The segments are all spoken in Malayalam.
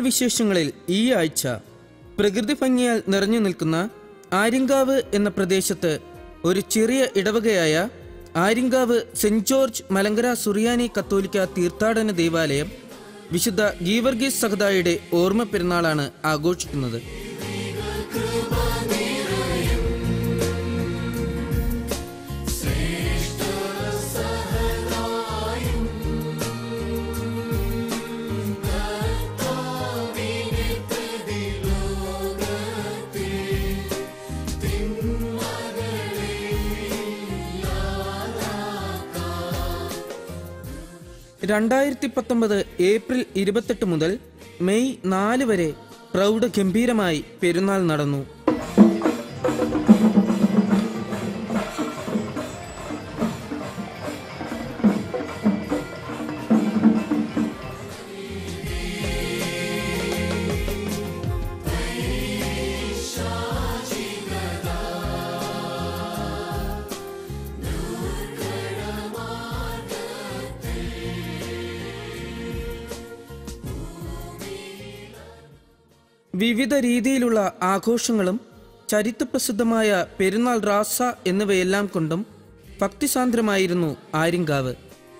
നാട്ടുവിശേഷങ്ങളിൽ ഈ ആഴ്ച പ്രകൃതി ഭംഗിയാൽ നിറഞ്ഞു നിൽക്കുന്ന ആര്യങ്കാവ് എന്ന പ്രദേശത്ത് ഒരു ചെറിയ ഇടവകയായ ആര്യങ്കാവ് സെന്റ് ജോർജ് മലങ്കര സുറിയാനി കത്തോലിക്ക തീർത്ഥാടന ദേവാലയം വിശുദ്ധ ഗീവർഗീസ് സഹദായുടെ ഓർമ്മ പെരുന്നാളാണ് ആഘോഷിക്കുന്നത് രണ്ടായിരത്തി പത്തൊമ്പത് ഏപ്രിൽ ഇരുപത്തെട്ട് മുതൽ മെയ് നാല് വരെ പ്രൗഢഗംഭീരമായി പെരുന്നാൾ നടന്നു വിവിധ രീതിയിലുള്ള ആഘോഷങ്ങളും ചരിത്രപ്രസിദ്ധമായ പെരുന്നാൾ റാസ എന്നിവയെല്ലാം കൊണ്ടും ഭക്തിസാന്ദ്രമായിരുന്നു ആര്യങ്കാവ്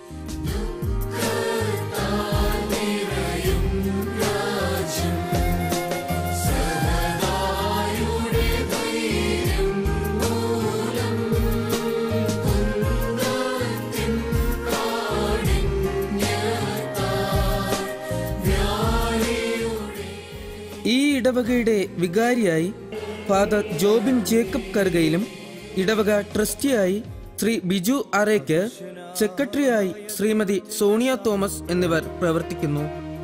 ഈ ഇടവകയുടെ വികാരിയായി ഫാദർ ജോബിൻ ജേക്കബ് കറുകയിലും ഇടവക ട്രസ്റ്റിയായി ശ്രീ ബിജു അറേക്ക് സെക്രട്ടറിയായി ശ്രീമതി സോണിയ തോമസ് എന്നിവർ പ്രവർത്തിക്കുന്നു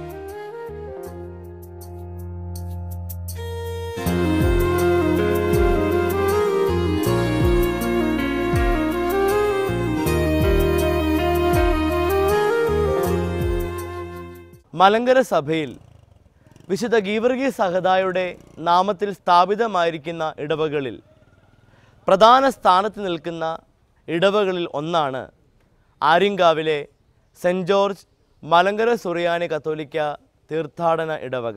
മലങ്കര സഭയിൽ വിശുദ്ധ ഗീവർഗി സഹദായുടെ നാമത്തിൽ സ്ഥാപിതമായിരിക്കുന്ന ഇടവകളിൽ പ്രധാന സ്ഥാനത്ത് നിൽക്കുന്ന ഇടവകളിൽ ഒന്നാണ് ആര്യങ്കാവിലെ സെൻറ് ജോർജ് മലങ്കര സുറിയാനി കത്തോലിക്ക തീർത്ഥാടന ഇടവക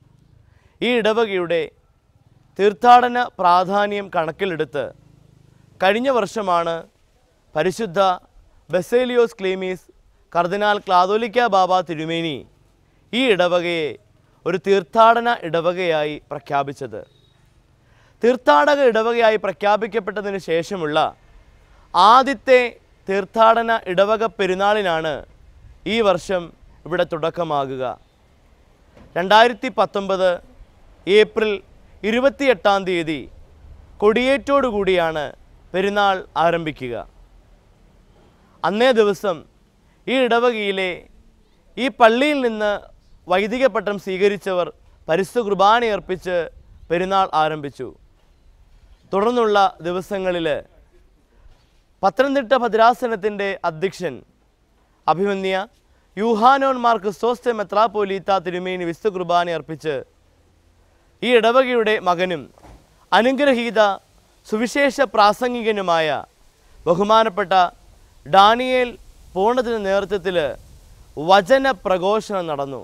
ഈ ഇടവകയുടെ തീർത്ഥാടന പ്രാധാന്യം കണക്കിലെടുത്ത് കഴിഞ്ഞ വർഷമാണ് പരിശുദ്ധ ബസേലിയോസ് ക്ലീമീസ് കർദിനാൾ ക്ലാതോലിക്ക ബാബ തിരുമേനി ഈ ഇടവകയെ ഒരു തീർത്ഥാടന ഇടവകയായി പ്രഖ്യാപിച്ചത് തീർത്ഥാടക ഇടവകയായി പ്രഖ്യാപിക്കപ്പെട്ടതിന് ശേഷമുള്ള ആദ്യത്തെ തീർത്ഥാടന ഇടവക പെരുന്നാളിനാണ് ഈ വർഷം ഇവിടെ തുടക്കമാകുക രണ്ടായിരത്തി പത്തൊമ്പത് ഏപ്രിൽ ഇരുപത്തിയെട്ടാം തീയതി കൊടിയേറ്റോടുകൂടിയാണ് പെരുന്നാൾ ആരംഭിക്കുക അന്നേ ദിവസം ഈ ഇടവകയിലെ ഈ പള്ളിയിൽ നിന്ന് വൈദിക പട്ടം സ്വീകരിച്ചവർ പരിശുദ്ധ കുർബാനയർപ്പിച്ച് പെരുന്നാൾ ആരംഭിച്ചു തുടർന്നുള്ള ദിവസങ്ങളിൽ പത്തനംതിട്ട ഭദ്രാസനത്തിൻ്റെ അധ്യക്ഷൻ അഭിമന്യ യൂഹാനോൻ മാർ ക്രിസ്തോസ്തെ മെത്രാപോലീത്ത തിരുമേനി വിശുദ്ധ കുർബാന അർപ്പിച്ച് ഈ ഇടവകയുടെ മകനും അനുഗ്രഹീത സുവിശേഷ പ്രാസംഗികനുമായ ബഹുമാനപ്പെട്ട ഡാനിയേൽ പൂർണ്ണത്തിന് നേതൃത്വത്തിൽ വചന പ്രഘോഷണം നടന്നു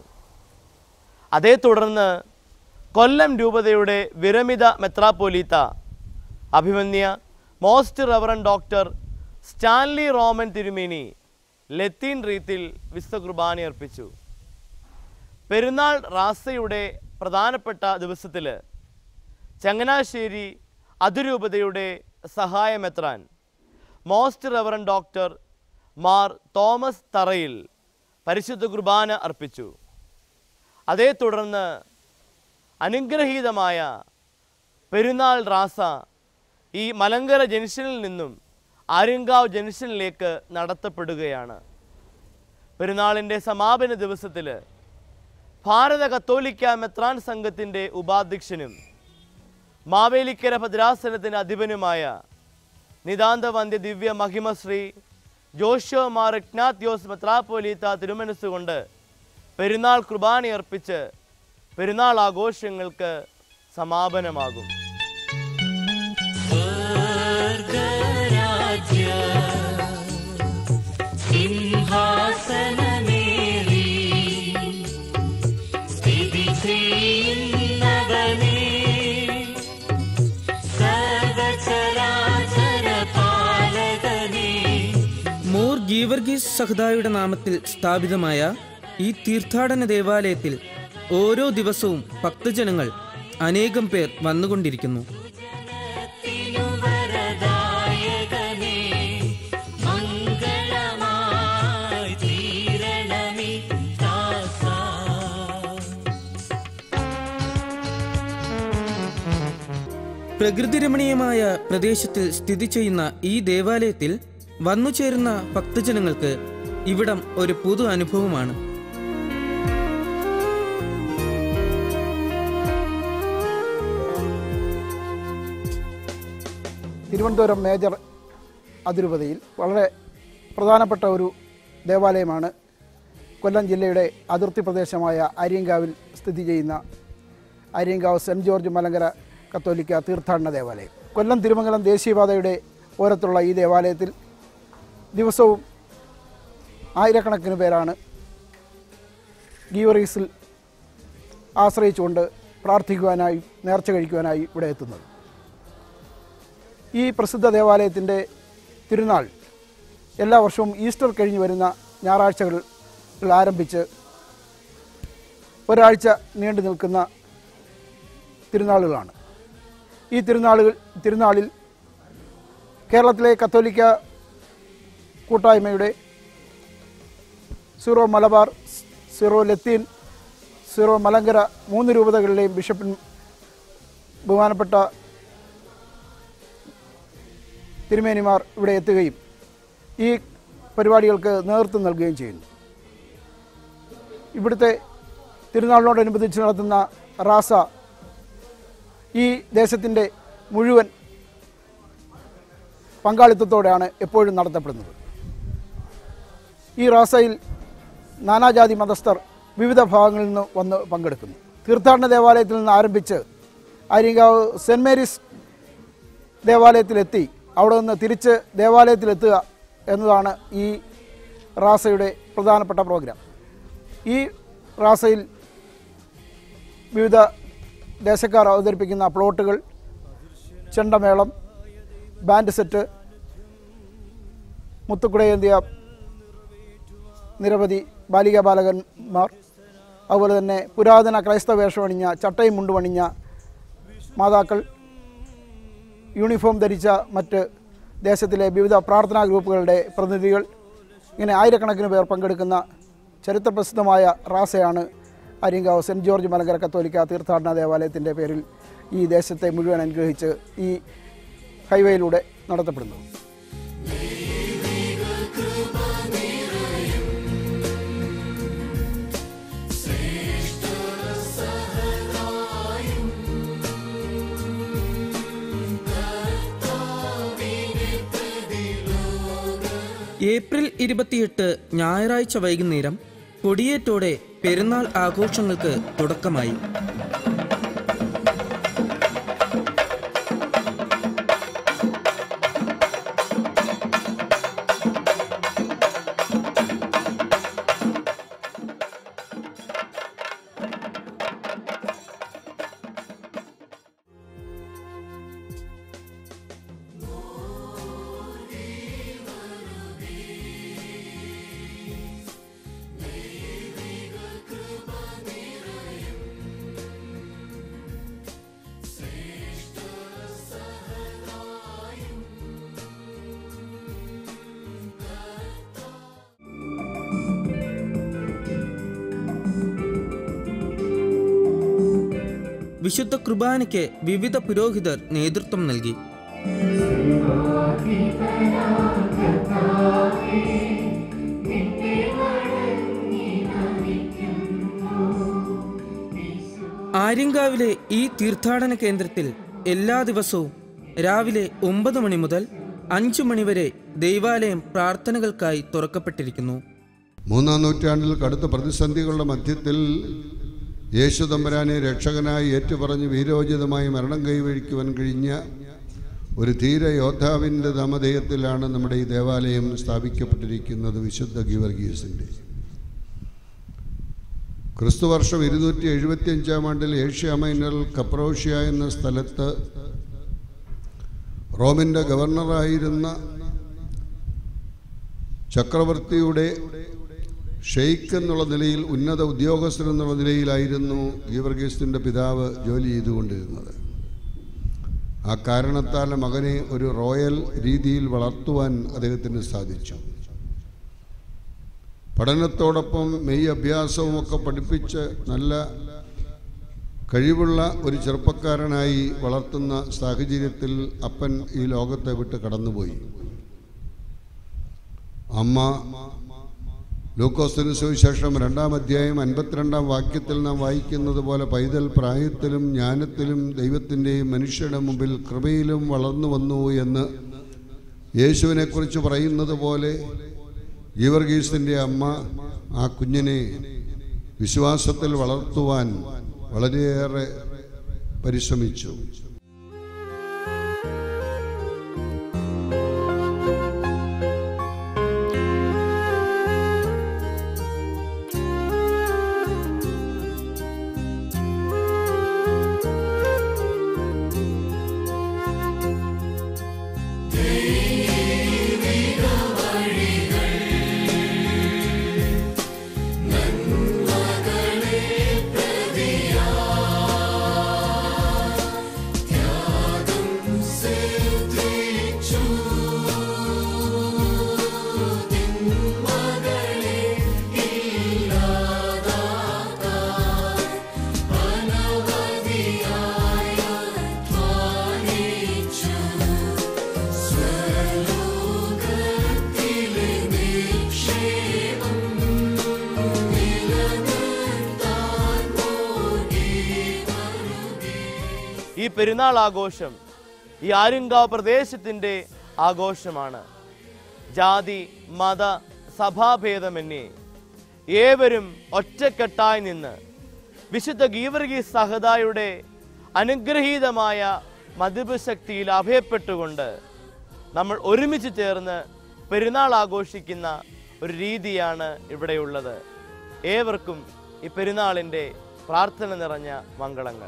അതേ തുടർന്ന് കൊല്ലം രൂപതയുടെ വിരമിത മെത്രാപ്പോലീത്ത അഭിമന്യ most reverend doctor Stanley Roman തിരുമേനി ലത്തീൻ റീത്തിൽ വിശുദ്ധ കുർബാന അർപ്പിച്ചു പെരുന്നാൾ റാസയുടെ പ്രധാനപ്പെട്ട ദിവസത്തിൽ ചങ്ങനാശ്ശേരി അതിരൂപതയുടെ സഹായമെത്രാൻ most reverend doctor Mar Thomas Tharayil പരിശുദ്ധ കുർബാന അർപ്പിച്ചു അതേ തുടർന്ന് അനുഗ്രഹീതമായ പെരുന്നാൾ റാസ ഈ മലങ്കര ജംഗ്ഷനിൽ നിന്നും ആര്യങ്കാവ് ജംഗ്ഷനിലേക്ക് നടത്തപ്പെടുകയാണ് പെരുന്നാളിൻ്റെ സമാപന ദിവസത്തിൽ ഭാരത കത്തോലിക്ക മെത്രാൻ സംഘത്തിൻ്റെ ഉപാധ്യക്ഷനും മാവേലിക്കര ഭദ്രാസനത്തിന് അധിപനുമായ നിതാന്ത വന്ധ്യ ദിവ്യ മഹിമശ്രീ ജോഷോ മാർ ഇഗ്നാത്യോസ് മെത്രാപ്പോലീത്ത തിരുമനസ്സുകൊണ്ട് പെരുന്നാൾ കുർബാനയർപ്പിച്ച് പെരുന്നാൾ ആഘോഷങ്ങൾക്ക് സമാപനമാകും സ്വർഗരാജ്യ സിംഹാസനമേറി സ്ഥിതി ചെയ്യുന്നവനേ സർവചരാചര പാലകനേ മോർ ഗീവർഗീസ് സഹദായുടെ നാമത്തിൽ സ്ഥാപിതമായ ഈ തീർത്ഥാടന ദേവാലയത്തിൽ ഓരോ ദിവസവും ഭക്തജനങ്ങൾ അനേകം പേർ വന്നുകൊണ്ടിരിക്കുന്നു തിരുവരദായകനേ മംഗളമായി തീരണമേ ദാസാ പ്രകൃതിരമണീയമായ പ്രദേശത്തിൽ സ്ഥിതി ചെയ്യുന്ന ഈ ദേവാലയത്തിൽ വന്നുചേരുന്ന ഭക്തജനങ്ങൾക്ക് ഇവിടം ഒരു പുതു അനുഭവമാണ് തിരുവനന്തപുരം മേജർ അതിരൂപതയിൽ വളരെ പ്രധാനപ്പെട്ട ഒരു ദേവാലയമാണ് കൊല്ലം ജില്ലയുടെ അതിർത്തി പ്രദേശമായ ആര്യങ്കാവിൽ സ്ഥിതി ചെയ്യുന്ന ആര്യങ്കാവ് സെൻറ് ജോർജ് മലങ്കര കത്തോലിക്ക തീർത്ഥാടന ദേവാലയം കൊല്ലം തിരുമംഗലം ദേശീയപാതയുടെ ഓരത്തുള്ള ഈ ദേവാലയത്തിൽ ദിവസവും ആയിരക്കണക്കിന് പേരാണ് ഗീവറീസിൽ ആശ്രയിച്ചുകൊണ്ട് പ്രാർത്ഥിക്കുവാനായി നേർച്ച കഴിക്കുവാനായി ഇവിടെ എത്തുന്നത് ഈ പ്രസിദ്ധ ദേവാലയത്തിൻ്റെ തിരുനാൾ എല്ലാ വർഷവും ഈസ്റ്റർ കഴിഞ്ഞ് വരുന്ന ഞായറാഴ്ചകളിൽ ആരംഭിച്ച് ഒരാഴ്ച നീണ്ടു നിൽക്കുന്ന തിരുനാളുകളാണ് ഈ തിരുനാളുകൾ തിരുനാളിൽ കേരളത്തിലെ കത്തോലിക്ക കൂട്ടായ്മയുടെ സീറോ മലബാർ സീറോ ലത്തീൻ സീറോ മലങ്കര മൂന്ന് രൂപതകളിലെയും ബിഷപ്പിൻ ബഹുമാനപ്പെട്ട തിരുമേനിമാർ ഇവിടെ എത്തുകയും ഈ പരിപാടികൾക്ക് നേതൃത്വം നൽകുകയും ചെയ്യുന്നു ഇവിടുത്തെ തിരുനാളിനോടനുബന്ധിച്ച് നടത്തുന്ന റാസ ഈ ദേശത്തിൻ്റെ മുഴുവൻ പങ്കാളിത്തത്തോടെയാണ് എപ്പോഴും നടത്തപ്പെടുന്നത് ഈ റാസയിൽ നാനാജാതി മതസ്ഥർ വിവിധ ഭാഗങ്ങളിൽ നിന്ന് വന്ന് പങ്കെടുക്കുന്നു തീർത്ഥാടന ദേവാലയത്തിൽ നിന്ന് ആരംഭിച്ച് ആര്യങ്കാവ് സെൻറ് മേരീസ് ദേവാലയത്തിലെത്തി അവിടെ നിന്ന് തിരിച്ച് ദേവാലയത്തിലെത്തുക എന്നതാണ് ഈ റാസയുടെ പ്രധാനപ്പെട്ട പ്രോഗ്രാം ഈ റാസയിൽ വിവിധ ദേശക്കാർ അവതരിപ്പിക്കുന്ന പ്ലോട്ടുകൾ ചെണ്ടമേളം ബാൻഡ് സെറ്റ് മുത്തുക്കുടയേന്തിയ നിരവധി ബാലിക ബാലകന്മാർ അതുപോലെ തന്നെ പുരാതന ക്രൈസ്തവ വേഷമണിഞ്ഞ ചട്ടയും മുണ്ടുമണിഞ്ഞ മാതാക്കൾ യൂണിഫോം ധരിച്ച മറ്റ് ദേശത്തിലെ വിവിധ പ്രാർത്ഥനാ ഗ്രൂപ്പുകളുടെ പ്രതിനിധികൾ ഇങ്ങനെ ആയിരക്കണക്കിന് പേർ പങ്കെടുക്കുന്ന ചരിത്രപ്രസിദ്ധമായ റാസയാണ് അരിങ്കാവ് സെൻറ് ജോർജ് മലങ്കര കത്തോലിക്ക തീർത്ഥാടന ദേവാലയത്തിൻ്റെ പേരിൽ ഈ ദേശത്തെ മുഴുവൻ അനുഗ്രഹിച്ച് ഈ ഹൈവേയിലൂടെ നടത്തപ്പെടുന്നു ഏപ്രിൽ ഇരുപത്തിയെട്ട് ഞായറാഴ്ച വൈകുന്നേരം കൊടിയേറ്റോടെ പെരുന്നാൾ ആഘോഷങ്ങൾക്ക് തുടക്കമായി വിശുദ്ധ കുർബാനയ്ക്ക് വിവിധ പുരോഹിതർ നേതൃത്വം നൽകി ആര്യങ്കാവിലെ ഈ തീർത്ഥാടന കേന്ദ്രത്തിൽ എല്ലാ ദിവസവും രാവിലെ ഒമ്പത് മണി മുതൽ അഞ്ചു മണിവരെ ദൈവാലയം പ്രാർത്ഥനകൾക്കായി തുറക്കപ്പെട്ടിരിക്കുന്നു മൂന്നാം നൂറ്റാണ്ടിൽ കടുത്ത പ്രതിസന്ധികളുടെ മധ്യത്തിൽ യേശു തമ്പുരാനെ രക്ഷകനായി ഏറ്റുപറഞ്ഞ് വീരോചിതമായി മരണം കൈവഴിക്കുവാൻ കഴിഞ്ഞ ഒരു ധീര യോദ്ധാവിൻ്റെ നാമധേയത്തിലാണ് നമ്മുടെ ഈ ദേവാലയം സ്ഥാപിക്കപ്പെട്ടിരിക്കുന്നത് വിശുദ്ധ ഗീവർഗീസിൻ്റെ ക്രിസ്തുവർഷം ഇരുന്നൂറ്റി എഴുപത്തി അഞ്ചാം ആണ്ടിൽ ഏഷ്യ മൈനറിൽ കപ്രോഷ്യ എന്ന സ്ഥലത്ത് റോമിൻ്റെ ഗവർണറായിരുന്ന ചക്രവർത്തിയുടെ ഷെയ്ഖ് എന്നുള്ള നിലയിൽ ഉന്നത ഉദ്യോഗസ്ഥൻ എന്നുള്ള നിലയിലായിരുന്നു ഗീവർഗീസിൻ്റെ പിതാവ് ജോലി ചെയ്തുകൊണ്ടിരുന്നത് ആ കാരണത്താൽ മകനെ ഒരു റോയൽ രീതിയിൽ വളർത്തുവാൻ അദ്ദേഹത്തിന് സാധിച്ചു പഠനത്തോടൊപ്പം മെയ് അഭ്യാസവും ഒക്കെ പഠിപ്പിച്ച് നല്ല കഴിവുള്ള ഒരു ചെറുപ്പക്കാരനായി വളർത്തുന്ന സാഹചര്യത്തിൽ അപ്പൻ ഈ ലോകത്തെ വിട്ട് കടന്നുപോയി അമ്മ ലൂക്കോസിന് സുവിശേഷം രണ്ടാം അധ്യായം അൻപത്തിരണ്ടാം വാക്യത്തിൽ നാം വായിക്കുന്നത് പോലെ പൈതൽ പ്രായത്തിലും ജ്ഞാനത്തിലും ദൈവത്തിൻ്റെയും മനുഷ്യരുടെ മുമ്പിൽ കൃപയിലും വളർന്നു വന്നു എന്ന് യേശുവിനെക്കുറിച്ച് പറയുന്നത് പോലെ ഗീവർഗീസിൻ്റെ അമ്മ ആ കുഞ്ഞിനെ വിശ്വാസത്തിൽ വളർത്തുവാൻ വളരെയേറെ പരിശ്രമിച്ചു ഈ പെരുന്നാൾ ആഘോഷം ഈ ആര്യങ്കാവ് പ്രദേശത്തിൻ്റെ ആഘോഷമാണ് ജാതി മത സഭാഭേദമന്യേ ഏവരും ഒറ്റക്കെട്ടായി നിന്ന് വിശുദ്ധ ഗീവർഗി സഹദായുടെ അനുഗ്രഹീതമായ മതിപ്പ് ശക്തിയിൽ അഭയപ്പെട്ടുകൊണ്ട് നമ്മൾ ഒരുമിച്ച് ചേർന്ന് പെരുന്നാൾ ആഘോഷിക്കുന്ന ഒരു രീതിയാണ് ഇവിടെയുള്ളത് ഏവർക്കും ഈ പെരുന്നാളിൻ്റെ പ്രാർത്ഥന നിറഞ്ഞ മംഗളങ്ങൾ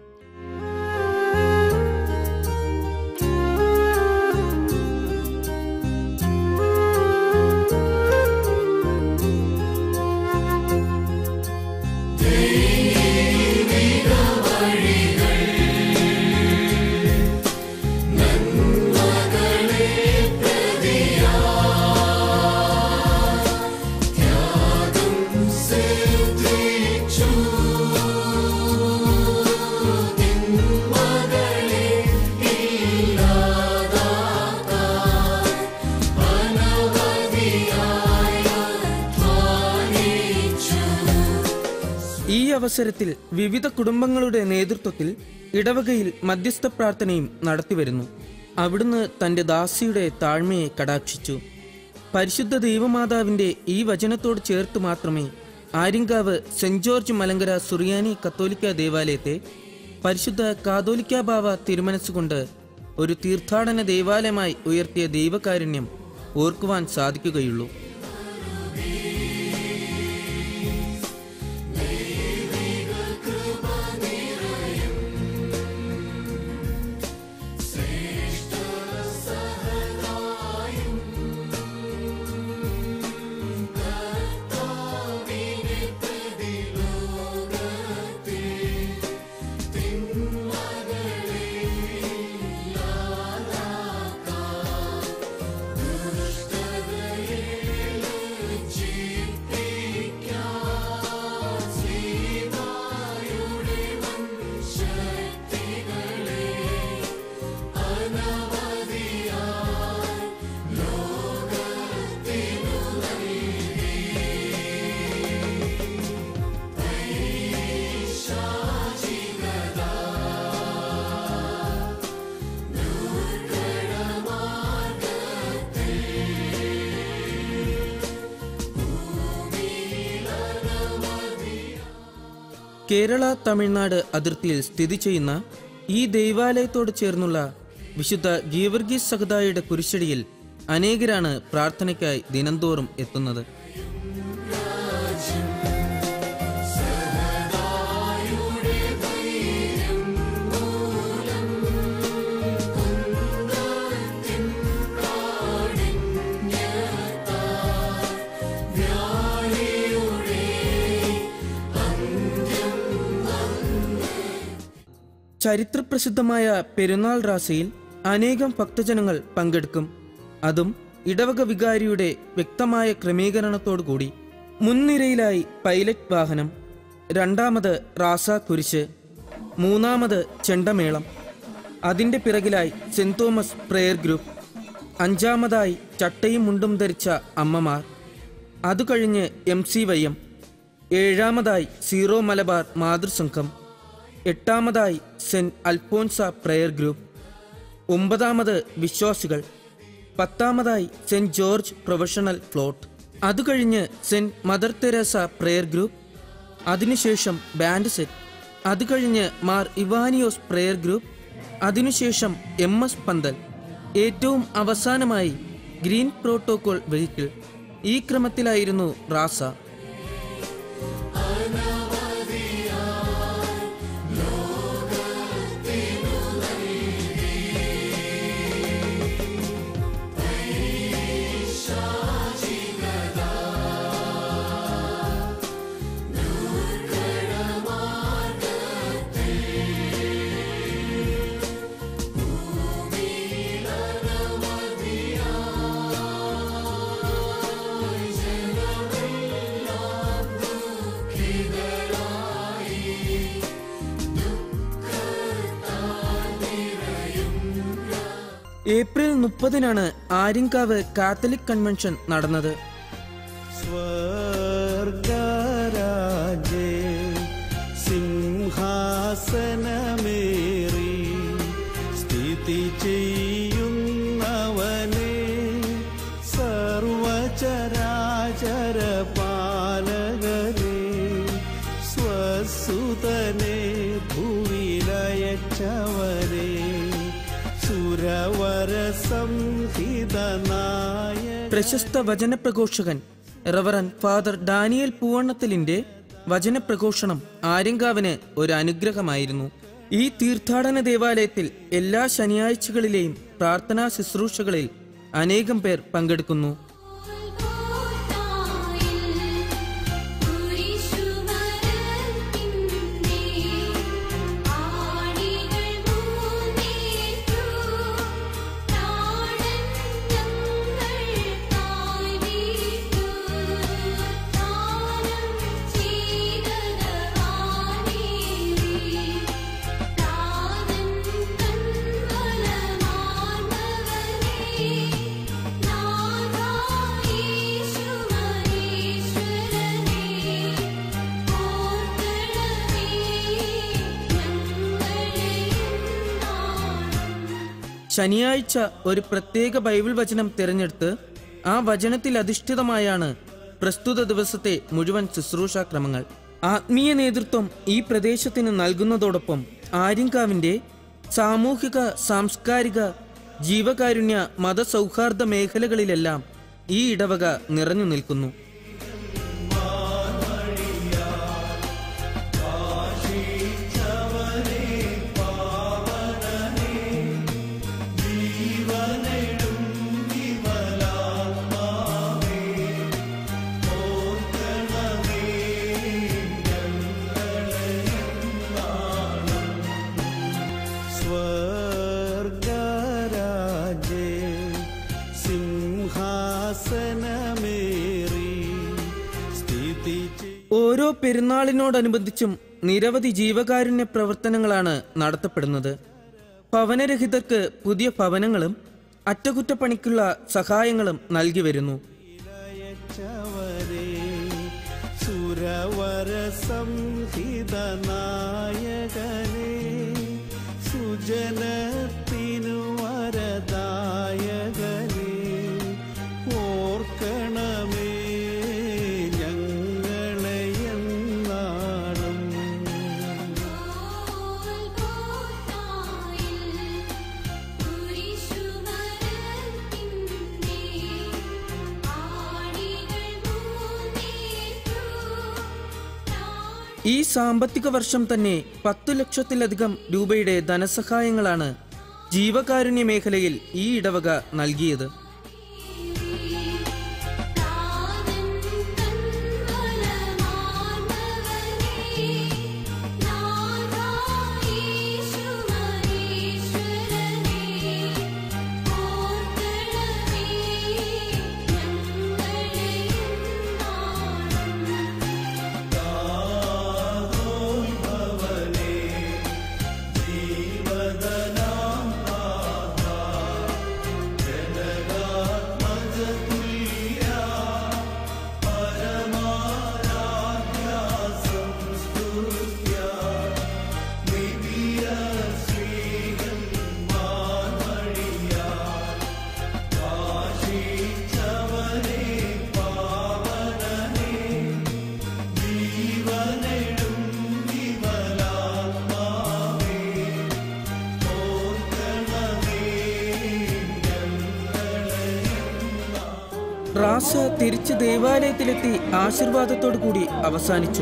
ഈ അവസരത്തിൽ വിവിധ കുടുംബങ്ങളുടെ നേതൃത്വത്തിൽ ഇടവകയിൽ മധ്യസ്ഥ പ്രാർത്ഥനയും നടത്തിവരുന്നു അവിടുന്ന് തന്റെ ദാസിയുടെ താഴ്മയെ കടാക്ഷിച്ചു പരിശുദ്ധ ദൈവമാതാവിന്റെ ഈ വചനത്തോട് ചേർത്ത് മാത്രമേ ആര്യങ്കാവ് സെന്റ് ജോർജ് മലങ്കര സുറിയാനി കത്തോലിക്ക ദേവാലയത്തെ പരിശുദ്ധ കാതോലിക്ക ബാവ തിരുമനസ്സുകൊണ്ട് ഒരു തീർത്ഥാടന ദേവാലയമായി ഉയർത്തിയ ദൈവകാരുണ്യം ഓർക്കുവാൻ സാധിക്കുകയുള്ളൂ കേരള തമിഴ്നാട് അതിർത്തിയിൽ സ്ഥിതി ചെയ്യുന്ന ഈ ദൈവാലയത്തോട് ചേർന്നുള്ള വിശുദ്ധ ഗീവർഗീസ് സഹദായുടെ കുരിശടിയിൽ അനേകരാണ് പ്രാർത്ഥനയ്ക്കായി ദിനംതോറും എത്തുന്നത് ും ചരിത്രപ്രസിദ്ധമായ പെരുന്നാൾ റാസയിൽ അനേകം ഭക്തജനങ്ങൾ പങ്കെടുക്കും അതും ഇടവക വികാരിയുടെ വ്യക്തമായ ക്രമീകരണത്തോടുകൂടി മുൻനിരയിലായി പൈലറ്റ് വാഹനം രണ്ടാമത് റാസ കുരിശ് മൂന്നാമത് ചെണ്ടമേളം അതിൻ്റെ പിറകിലായി സെന്റ് തോമസ് പ്രെയർ ഗ്രൂപ്പ് അഞ്ചാമതായി ചട്ടയും മുണ്ടും ധരിച്ച അമ്മമാർ അത് കഴിഞ്ഞ് എം സി വൈ എം ഏഴാമതായി സീറോ മലബാർ മാതൃസംഘം എട്ടാമതായി സെന്റ് അൽഫോൻസ പ്രെയർ ഗ്രൂപ്പ് ഒമ്പതാമത് വിശ്വാസികൾ പത്താമതായി സെന്റ് ജോർജ് പ്രൊഫഷണൽ ഫ്ലോട്ട് അത് കഴിഞ്ഞ് saint mother Teresa prayer group അതിനുശേഷം ബാൻഡ് സെറ്റ് അത് കഴിഞ്ഞ് മാർ ഇവാനിയോസ് പ്രെയർ ഗ്രൂപ്പ് അതിനുശേഷം എം എസ് പന്തൽ ഏറ്റവും അവസാനമായി ഗ്രീൻ പ്രോട്ടോകോൾ വെഹിക്കിൾ ഈ ക്രമത്തിലായിരുന്നു റാസ ഏപ്രിൽ മുപ്പതിനാണ് ആര്യങ്കാവ് കാത്തലിക് കൺവെൻഷൻ നടന്നത് സ്വർഗരാജേ സിംഹാസനമേറി സ്ഥിതി ചെയ്യുന്നവനെ സർവചരാചര പാലകനെ സ്വസുതനെ ഭൂവിലയച്ചവനെ സുരവര സംഹിതനായ പ്രശസ്ത വചനപ്രഘോഷകൻ റവറൻ ഫാദർ ഡാനിയൽ പൂവണ്ണത്തിലിന്റെ വചനപ്രഘോഷണം ആര്യങ്കാവിന് ഒരു അനുഗ്രഹമായിരുന്നു ഈ തീർത്ഥാടന ദേവാലയത്തിൽ എല്ലാ ശനിയാഴ്ചകളിലെയും പ്രാർത്ഥനാ ശുശ്രൂഷകളിൽ അനേകം പേർ പങ്കെടുക്കുന്നു ശനിയാഴ്ച ഒരു പ്രത്യേക ബൈബിൾ വചനം തിരഞ്ഞെടുത്ത് ആ വചനത്തിൽ അധിഷ്ഠിതമായാണ് പ്രസ്തുത ദിവസത്തെ മുഴുവൻ ശുശ്രൂഷാക്രമങ്ങൾ ആത്മീയ നേതൃത്വം ഈ പ്രദേശത്തിന് നൽകുന്നതോടൊപ്പം ആര്യങ്കാവിന്റെ സാമൂഹിക സാംസ്കാരിക ജീവകാരുണ്യ മതസൗഹാർദ്ദ മേഖലകളിലെല്ലാം ഈ ഇടവക നിറഞ്ഞു നിൽക്കുന്നു സ്വർഗരാജേ സിംഹാസനമേറി സ്ഥിതി ചെയ്യ ഓരോ പെരുന്നാളിനോടനുബന്ധിച്ചും നിരവധി ജീവകാരുണ്യ പ്രവർത്തനങ്ങളാണ് നടത്തപ്പെടുന്നത് ഭവനരഹിതർക്ക് പുതിയ ഭവനങ്ങളും അറ്റകുറ്റപ്പണിക്കുള്ള സഹായങ്ങളും നൽകി വരുന്നു ഇലയച്ചവരെ സുരവര സംഹിതനായകനെ സുജനത്തിനു വരദായകനെ ഓർക്കണമേ ഞങ്ങളെ എന്നാളും ഈ സാമ്പത്തിക വർഷം തന്നെ പത്തു ലക്ഷത്തിലധികം രൂപയുടെ ധനസഹായങ്ങളാണ് ജീവകാരുണ്യ മേഖലയിൽ ഈ ഇടവക നൽകിയത് നാഥാ യേശു റാസ് തിരിച്ച് ദേവാലയത്തിലെത്തി ആശീർവാദത്തോടു കൂടി അവസാനിച്ചു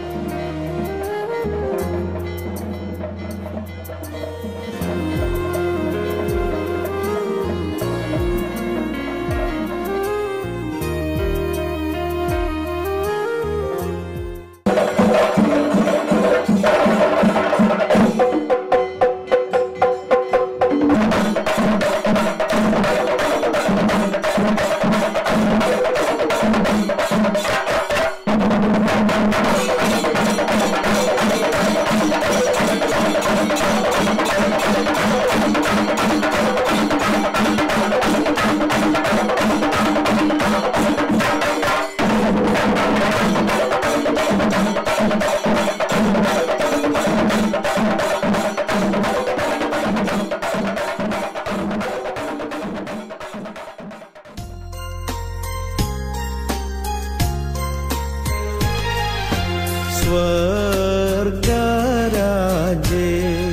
സ്വർഗരാജേ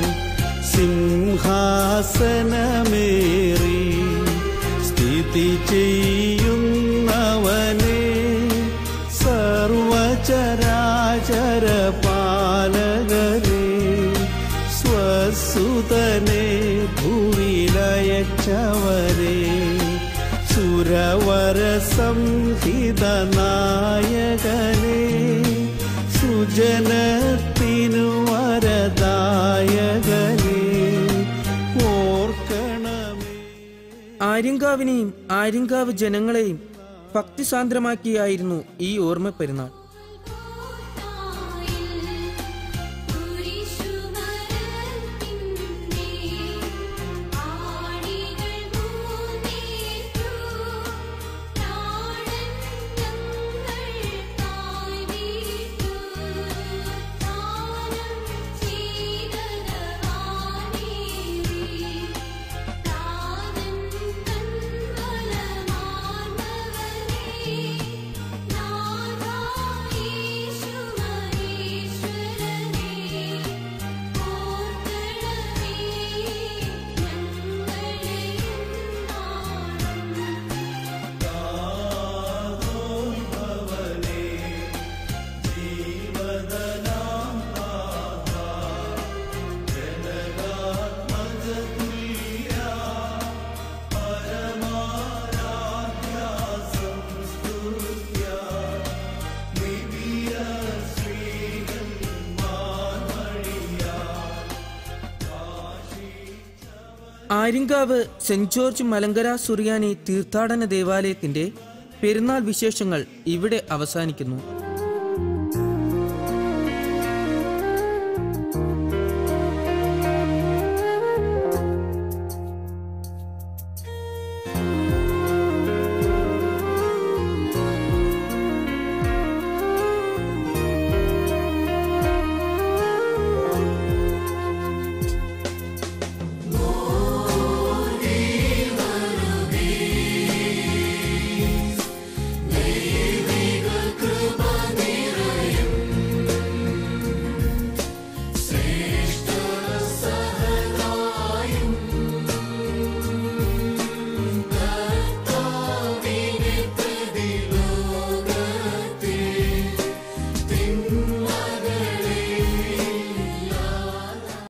സിംഹാസനമേറി സ്ഥിതി ചെയ്യുന്നവനെ സർവചരാചര പാലകരെ സ്വസുതനെ ഭൂവിലയച്ചവരെ സുരവര സംഹിത നായകനെ സുജനത്തിനു വരദായകനെ ഓർക്കണമേ ആര്യങ്കാവിനെയും ആര്യങ്കാവ് ജനങ്ങളെയും ഭക്തിസാന്ദ്രമാക്കിയായിരുന്നു ഈ ഓർമ്മ പെരുന്നാൾ ആര്യങ്കാവ് സെന്റ് ജോർജ് മലങ്കര സുറിയാനി തീർത്ഥാടന ദേവാലയത്തിന്റെ പെരുന്നാൾ വിശേഷങ്ങൾ ഇവിടെ അവസാനിക്കുന്നു